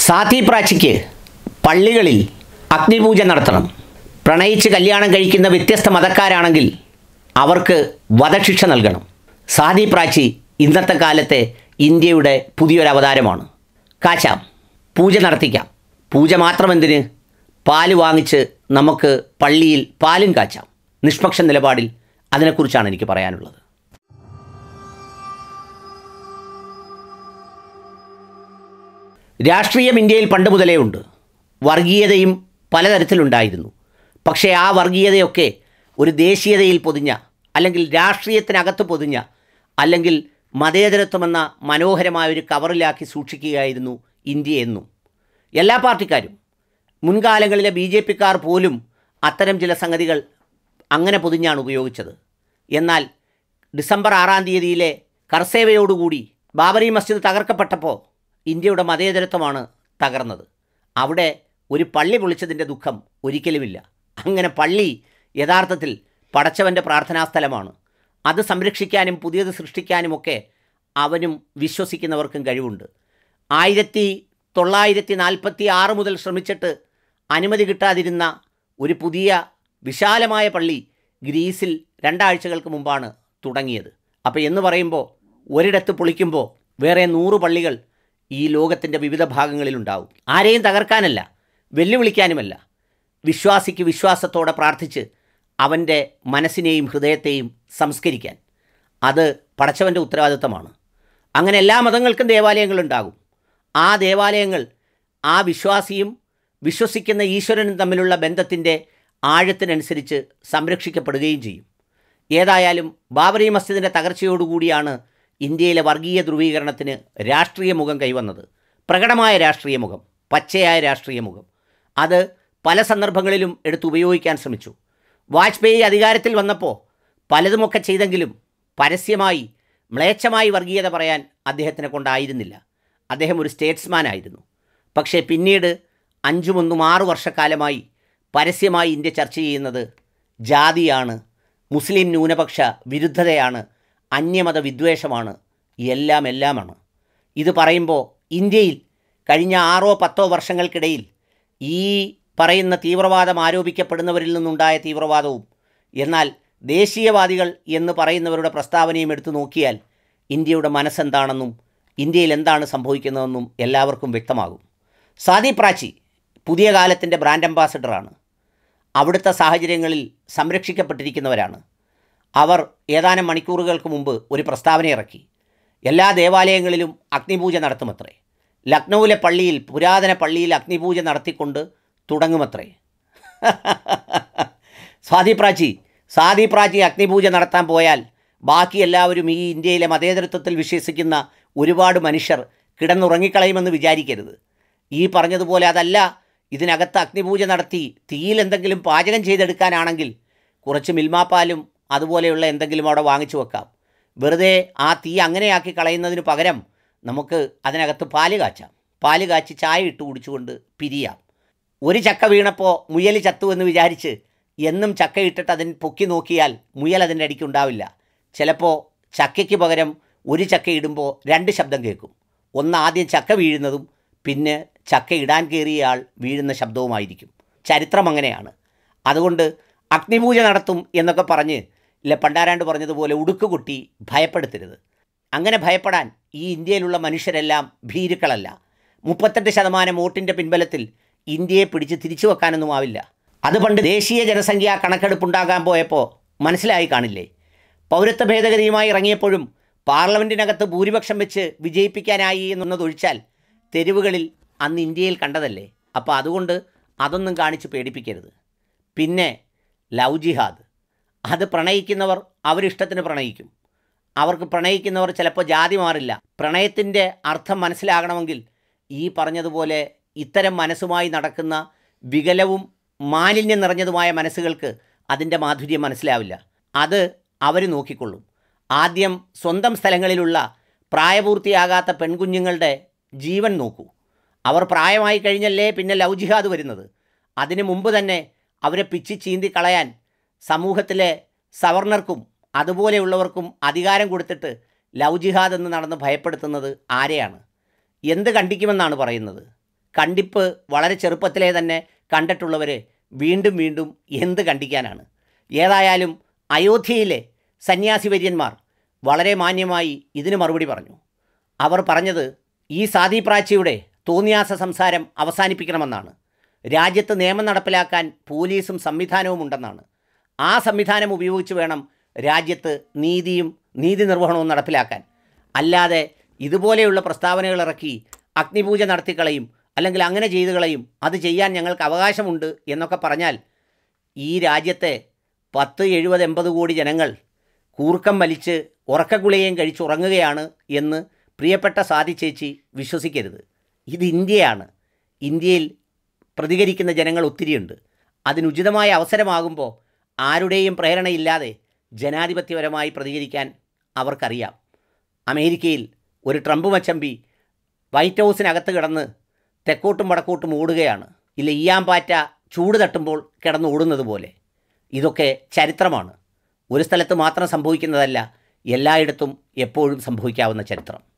സാത്തി പ്രാച്ചിക്ക് പള്ളികളിൽ അഗ്നിപൂജ നടത്തണം പ്രണയിച്ച് കല്യാണം കഴിക്കുന്ന വ്യത്യസ്ത മതക്കാരാണെങ്കിൽ അവർക്ക് വധശിക്ഷ നൽകണം സാതി പ്രാച്ചി ഇന്നത്തെ കാലത്തെ ഇന്ത്യയുടെ പുതിയൊരു അവതാരമാണ് കാച്ചാം പൂജ നടത്തിക്കാം പൂജ മാത്രമെന്തിന് പാല് വാങ്ങിച്ച് നമുക്ക് പള്ളിയിൽ പാലും കാച്ചാം നിഷ്പക്ഷ നിലപാടിൽ അതിനെക്കുറിച്ചാണ് എനിക്ക് പറയാനുള്ളത് രാഷ്ട്രീയം ഇന്ത്യയിൽ പണ്ട് മുതലേ ഉണ്ട് വർഗീയതയും പലതരത്തിലുണ്ടായിരുന്നു പക്ഷേ ആ വർഗീയതയൊക്കെ ഒരു ദേശീയതയിൽ പൊതിഞ്ഞ അല്ലെങ്കിൽ രാഷ്ട്രീയത്തിനകത്ത് പൊതിഞ്ഞ അല്ലെങ്കിൽ മതേതരത്വമെന്ന മനോഹരമായ ഒരു കവറിലാക്കി സൂക്ഷിക്കുകയായിരുന്നു ഇന്ത്യ എന്നും എല്ലാ പാർട്ടിക്കാരും മുൻകാലങ്ങളിലെ ബി ജെ പിക്കാർ പോലും അത്തരം ചില സംഗതികൾ അങ്ങനെ പൊതിഞ്ഞാണ് ഉപയോഗിച്ചത് എന്നാൽ ഡിസംബർ ആറാം തീയതിയിലെ കർസേവയോടുകൂടി ബാബറി മസ്ജിദ് തകർക്കപ്പെട്ടപ്പോൾ ഇന്ത്യയുടെ മതേതരത്വമാണ് തകർന്നത് അവിടെ ഒരു പള്ളി പൊളിച്ചതിൻ്റെ ദുഃഖം ഒരിക്കലുമില്ല അങ്ങനെ പള്ളി യഥാർത്ഥത്തിൽ പടച്ചവൻ്റെ പ്രാർത്ഥനാ സ്ഥലമാണ് അത് സംരക്ഷിക്കാനും പുതിയത് സൃഷ്ടിക്കാനുമൊക്കെ അവനും വിശ്വസിക്കുന്നവർക്കും കഴിവുണ്ട് ആയിരത്തി തൊള്ളായിരത്തി നാൽപ്പത്തി ആറ് മുതൽ ശ്രമിച്ചിട്ട് അനുമതി കിട്ടാതിരുന്ന ഒരു പുതിയ വിശാലമായ പള്ളി ഗ്രീസിൽ രണ്ടാഴ്ചകൾക്ക് മുമ്പാണ് തുടങ്ങിയത് അപ്പോൾ എന്ന് പറയുമ്പോൾ ഒരിടത്ത് പൊളിക്കുമ്പോൾ വേറെ നൂറ് പള്ളികൾ ഈ ലോകത്തിൻ്റെ വിവിധ ഭാഗങ്ങളിലുണ്ടാവും ആരെയും തകർക്കാനല്ല വെല്ലുവിളിക്കാനുമല്ല വിശ്വാസിക്ക് വിശ്വാസത്തോടെ പ്രാർത്ഥിച്ച് അവൻ്റെ മനസ്സിനെയും ഹൃദയത്തെയും സംസ്കരിക്കാൻ അത് പടച്ചവൻ്റെ ഉത്തരവാദിത്തമാണ് അങ്ങനെ എല്ലാ മതങ്ങൾക്കും ദേവാലയങ്ങളുണ്ടാകും ആ ദേവാലയങ്ങൾ ആ വിശ്വാസിയും വിശ്വസിക്കുന്ന ഈശ്വരനും തമ്മിലുള്ള ബന്ധത്തിൻ്റെ ആഴത്തിനനുസരിച്ച് സംരക്ഷിക്കപ്പെടുകയും ചെയ്യും ഏതായാലും ബാബറി മസ്ജിദിൻ്റെ തകർച്ചയോടുകൂടിയാണ് ഇന്ത്യയിലെ വർഗീയ ധ്രുവീകരണത്തിന് രാഷ്ട്രീയ മുഖം കൈവന്നത് പ്രകടമായ രാഷ്ട്രീയ മുഖം പച്ചയായ രാഷ്ട്രീയ മുഖം അത് പല സന്ദർഭങ്ങളിലും എടുത്ത് ഉപയോഗിക്കാൻ ശ്രമിച്ചു വാജ്പേയി അധികാരത്തിൽ വന്നപ്പോൾ പലതുമൊക്കെ ചെയ്തെങ്കിലും പരസ്യമായി മ്ലേച്ഛമായി വർഗീയത പറയാൻ അദ്ദേഹത്തിനെ കൊണ്ടായിരുന്നില്ല അദ്ദേഹം ഒരു സ്റ്റേറ്റ്സ്മാൻ ആയിരുന്നു പക്ഷേ പിന്നീട് അഞ്ചുമൊന്നും ആറു വർഷക്കാലമായി പരസ്യമായി ഇന്ത്യ ചർച്ച ചെയ്യുന്നത് ജാതിയാണ് മുസ്ലിം ന്യൂനപക്ഷ വിരുദ്ധതയാണ് അന്യമത വിദ്വേഷമാണ് എല്ലാം എല്ലാമാണ് ഇത് പറയുമ്പോൾ ഇന്ത്യയിൽ കഴിഞ്ഞ ആറോ പത്തോ വർഷങ്ങൾക്കിടയിൽ ഈ പറയുന്ന തീവ്രവാദം ആരോപിക്കപ്പെടുന്നവരിൽ നിന്നുണ്ടായ തീവ്രവാദവും എന്നാൽ ദേശീയവാദികൾ എന്ന് പറയുന്നവരുടെ പ്രസ്താവനയും എടുത്തു നോക്കിയാൽ ഇന്ത്യയുടെ മനസ്സെന്താണെന്നും ഇന്ത്യയിൽ എന്താണ് സംഭവിക്കുന്നതെന്നും എല്ലാവർക്കും വ്യക്തമാകും സാദി പ്രാച്ചി പുതിയ കാലത്തിൻ്റെ ബ്രാൻഡ് അംബാസഡറാണ് അവിടുത്തെ സാഹചര്യങ്ങളിൽ സംരക്ഷിക്കപ്പെട്ടിരിക്കുന്നവരാണ് അവർ ഏതാനും മണിക്കൂറുകൾക്ക് മുമ്പ് ഒരു പ്രസ്താവന ഇറക്കി എല്ലാ ദേവാലയങ്ങളിലും അഗ്നിപൂജ നടത്തുമത്രേ ലക്നൗവിലെ പള്ളിയിൽ പുരാതന പള്ളിയിൽ അഗ്നിപൂജ നടത്തിക്കൊണ്ട് തുടങ്ങുമത്രേ സ്വാതി പ്രാചി സ്വാതി പ്രാചി അഗ്നിപൂജ നടത്താൻ പോയാൽ ബാക്കി എല്ലാവരും ഈ ഇന്ത്യയിലെ മതേതരത്വത്തിൽ വിശ്വസിക്കുന്ന ഒരുപാട് മനുഷ്യർ കിടന്നുറങ്ങിക്കളയുമെന്ന് വിചാരിക്കരുത് ഈ പറഞ്ഞതുപോലെ അതല്ല ഇതിനകത്ത് അഗ്നിപൂജ നടത്തി തീയിൽ എന്തെങ്കിലും പാചകം ചെയ്തെടുക്കാനാണെങ്കിൽ കുറച്ച് മിൽമാപ്പാലും അതുപോലെയുള്ള എന്തെങ്കിലും അവിടെ വാങ്ങിച്ചു വെക്കാം വെറുതെ ആ തീ അങ്ങനെയാക്കി കളയുന്നതിന് പകരം നമുക്ക് അതിനകത്ത് പാല് കാച്ചാം പാല് കാച്ചി ചായ ഇട്ട് കുടിച്ചുകൊണ്ട് പിരിയാം ഒരു ചക്ക വീണപ്പോൾ മുയൽ ചത്തു എന്ന് വിചാരിച്ച് എന്നും ചക്ക ഇട്ടിട്ട് അതിന് പൊക്കി നോക്കിയാൽ മുയൽ അതിൻ്റെ അടിക്ക് ഉണ്ടാവില്ല ചിലപ്പോൾ ചക്കയ്ക്ക് പകരം ഒരു ചക്ക ഇടുമ്പോൾ രണ്ട് ശബ്ദം കേൾക്കും ഒന്ന് ആദ്യം ചക്ക വീഴുന്നതും പിന്നെ ചക്ക ഇടാൻ കയറിയ ആൾ വീഴുന്ന ശബ്ദവുമായിരിക്കും ചരിത്രം അങ്ങനെയാണ് അതുകൊണ്ട് അഗ്നിപൂജ നടത്തും എന്നൊക്കെ പറഞ്ഞ് ഇല്ല പണ്ടാരാണ്ട് പറഞ്ഞതുപോലെ ഉടുക്ക് കുട്ടി ഭയപ്പെടുത്തരുത് അങ്ങനെ ഭയപ്പെടാൻ ഈ ഇന്ത്യയിലുള്ള മനുഷ്യരെല്ലാം ഭീരുക്കളല്ല മുപ്പത്തെട്ട് ശതമാനം വോട്ടിൻ്റെ പിൻബലത്തിൽ ഇന്ത്യയെ പിടിച്ച് തിരിച്ചു വെക്കാനൊന്നും ആവില്ല അത് പണ്ട് ദേശീയ ജനസംഖ്യാ കണക്കെടുപ്പുണ്ടാകാൻ പോയപ്പോൾ മനസ്സിലായി കാണില്ലേ പൗരത്വ ഭേദഗതിയുമായി ഇറങ്ങിയപ്പോഴും പാർലമെൻറ്റിനകത്ത് ഭൂരിപക്ഷം വെച്ച് വിജയിപ്പിക്കാനായി എന്നതൊഴിച്ചാൽ തെരുവുകളിൽ അന്ന് ഇന്ത്യയിൽ കണ്ടതല്ലേ അപ്പോൾ അതുകൊണ്ട് അതൊന്നും കാണിച്ച് പേടിപ്പിക്കരുത് പിന്നെ ലവ് ജിഹാദ് അത് പ്രണയിക്കുന്നവർ അവരിഷ്ടത്തിന് പ്രണയിക്കും അവർക്ക് പ്രണയിക്കുന്നവർ ചിലപ്പോൾ ജാതി മാറില്ല പ്രണയത്തിൻ്റെ അർത്ഥം മനസ്സിലാകണമെങ്കിൽ ഈ പറഞ്ഞതുപോലെ ഇത്തരം മനസ്സുമായി നടക്കുന്ന വികലവും മാലിന്യം നിറഞ്ഞതുമായ മനസ്സുകൾക്ക് അതിൻ്റെ മാധുര്യം മനസ്സിലാവില്ല അത് അവർ നോക്കിക്കൊള്ളും ആദ്യം സ്വന്തം സ്ഥലങ്ങളിലുള്ള പ്രായപൂർത്തിയാകാത്ത പെൺകുഞ്ഞുങ്ങളുടെ ജീവൻ നോക്കൂ അവർ പ്രായമായി കഴിഞ്ഞല്ലേ പിന്നെ ലവ് ജിഹാദ് വരുന്നത് അതിനു മുമ്പ് തന്നെ അവരെ പിച്ചി ചീന്തി കളയാൻ സമൂഹത്തിലെ സവർണർക്കും അതുപോലെയുള്ളവർക്കും അധികാരം കൊടുത്തിട്ട് ലവ് ജിഹാദ് എന്ന് നടന്ന് ഭയപ്പെടുത്തുന്നത് ആരെയാണ് എന്ത് കണ്ടിക്കുമെന്നാണ് പറയുന്നത് കണ്ടിപ്പ് വളരെ ചെറുപ്പത്തിലേ തന്നെ കണ്ടിട്ടുള്ളവർ വീണ്ടും വീണ്ടും എന്ത് കണ്ടിക്കാനാണ് ഏതായാലും അയോധ്യയിലെ സന്യാസി വര്യന്മാർ വളരെ മാന്യമായി ഇതിന് മറുപടി പറഞ്ഞു അവർ പറഞ്ഞത് ഈ സാദി പ്രാച്ചിയുടെ തോന്നിയാസ സംസാരം അവസാനിപ്പിക്കണമെന്നാണ് രാജ്യത്ത് നിയമം നടപ്പിലാക്കാൻ പോലീസും സംവിധാനവും ഉണ്ടെന്നാണ് ആ സംവിധാനം ഉപയോഗിച്ച് വേണം രാജ്യത്ത് നീതിയും നീതി നിർവഹണവും നടപ്പിലാക്കാൻ അല്ലാതെ ഇതുപോലെയുള്ള പ്രസ്താവനകൾ ഇറക്കി അഗ്നിപൂജ നടത്തിക്കളയും അല്ലെങ്കിൽ അങ്ങനെ ചെയ്തു കളയും അത് ചെയ്യാൻ ഞങ്ങൾക്ക് അവകാശമുണ്ട് എന്നൊക്കെ പറഞ്ഞാൽ ഈ രാജ്യത്തെ പത്ത് എഴുപത് എൺപത് കോടി ജനങ്ങൾ കൂർക്കം വലിച്ച് ഉറക്കഗുളികയും കഴിച്ചുറങ്ങുകയാണ് എന്ന് പ്രിയപ്പെട്ട സാധി ചേച്ചി വിശ്വസിക്കരുത് ഇത് ഇന്ത്യയാണ് ഇന്ത്യയിൽ പ്രതികരിക്കുന്ന ജനങ്ങൾ ഒത്തിരിയുണ്ട് അതിനുചിതമായ അവസരമാകുമ്പോൾ ആരുടെയും പ്രേരണയില്ലാതെ ജനാധിപത്യപരമായി പ്രതികരിക്കാൻ അവർക്കറിയാം അമേരിക്കയിൽ ഒരു ട്രംപ് മച്ചമ്പി വൈറ്റ് ഹൗസിനകത്ത് കിടന്ന് തെക്കോട്ടും വടക്കോട്ടും ഓടുകയാണ് ഇല്ല ഈയാമ്പാറ്റ ചൂട് തട്ടുമ്പോൾ കിടന്ന് ഓടുന്നത് പോലെ ഇതൊക്കെ ചരിത്രമാണ് ഒരു സ്ഥലത്ത് മാത്രം സംഭവിക്കുന്നതല്ല എല്ലായിടത്തും എപ്പോഴും സംഭവിക്കാവുന്ന ചരിത്രം